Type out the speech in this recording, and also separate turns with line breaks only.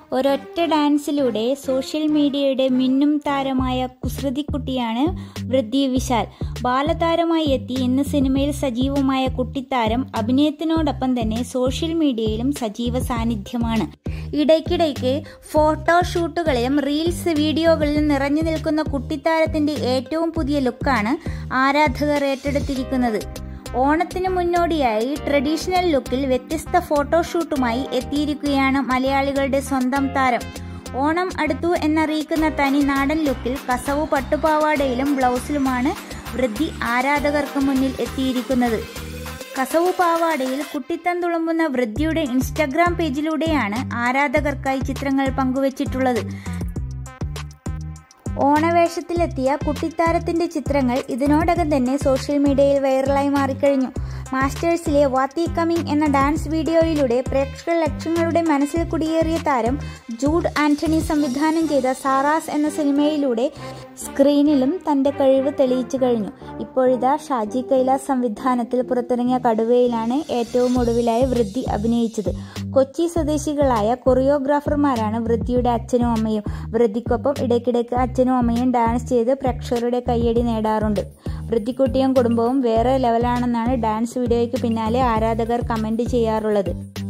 ഒരൊറ്റ ഡാൻസിലൂടെ സോഷ്യൽ മീഡിയയുടെ മിന്നും താരമായ കുസൃതിക്കുട്ടിയാണ് വൃദ്ധി വിശാൽ ബാലതാരമായി എത്തി ഇന്ന് സിനിമയിൽ സജീവമായ കുട്ടിത്താരം അഭിനയത്തിനോടൊപ്പം തന്നെ സോഷ്യൽ മീഡിയയിലും സജീവ സാന്നിധ്യമാണ് ഇടയ്ക്കിടയ്ക്ക് ഫോട്ടോഷൂട്ടുകളിലും റീൽസ് വീഡിയോകളിലും നിറഞ്ഞു നിൽക്കുന്ന കുട്ടിത്താരത്തിന്റെ ഏറ്റവും പുതിയ ലുക്കാണ് ആരാധകർ ഏറ്റെടുത്തിരിക്കുന്നത് ഓണത്തിന് മുന്നോടിയായി ട്രഡീഷണൽ ലുക്കിൽ വ്യത്യസ്ത ഫോട്ടോഷൂട്ടുമായി എത്തിയിരിക്കുകയാണ് മലയാളികളുടെ സ്വന്തം താരം ഓണം അടുത്തു എന്നറിയിക്കുന്ന തനി നാടൻ ലുക്കിൽ കസവു പട്ടുപാവാടയിലും ബ്ലൗസിലുമാണ് വൃദ്ധി ആരാധകർക്ക് മുന്നിൽ എത്തിയിരിക്കുന്നത് കസവു പാവാടയിൽ കുട്ടിത്തം തുളുമ്പുന്ന വൃദ്ധിയുടെ ഇൻസ്റ്റഗ്രാം പേജിലൂടെയാണ് ആരാധകർക്കായി ചിത്രങ്ങൾ പങ്കുവച്ചിട്ടുള്ളത് ഓണവേഷത്തിലെത്തിയ കുട്ടിത്താരത്തിന്റെ ചിത്രങ്ങൾ ഇതിനോടകം തന്നെ സോഷ്യൽ മീഡിയയിൽ വൈറലായി മാറിക്കഴിഞ്ഞു മാസ്റ്റേഴ്സിലെ വാത്തി കമ്മിങ് എന്ന ഡാൻസ് വീഡിയോയിലൂടെ പ്രേക്ഷക ലക്ഷങ്ങളുടെ മനസ്സിൽ കുടിയേറിയ താരം ജൂഡ് ആന്റണി സംവിധാനം ചെയ്ത സാറാസ് എന്ന സിനിമയിലൂടെ സ്ക്രീനിലും തന്റെ കഴിവ് തെളിയിച്ചു കഴിഞ്ഞു ഇപ്പോഴിതാ ഷാജി കൈലാസ് സംവിധാനത്തിൽ പുറത്തിറങ്ങിയ കടുവയിലാണ് ഏറ്റവും ഒടുവിലായി വൃദ്ധി അഭിനയിച്ചത് കൊച്ചി സ്വദേശികളായ കൊറിയോഗ്രാഫർമാരാണ് വൃദ്ധിയുടെ അച്ഛനും അമ്മയും വൃദ്ധിക്കൊപ്പം ഇടയ്ക്കിടയ്ക്ക് അച്ഛനും അമ്മയും ഡാൻസ് ചെയ്ത് പ്രേക്ഷകരുടെ കയ്യടി നേടാറുണ്ട് വൃദ്ധിക്കുട്ടിയും കുടുംബവും വേറെ ലെവലാണെന്നാണ് ഡാൻസ് വീഡിയോയ്ക്ക് പിന്നാലെ ആരാധകർ കമന്റ് ചെയ്യാറുള്ളത്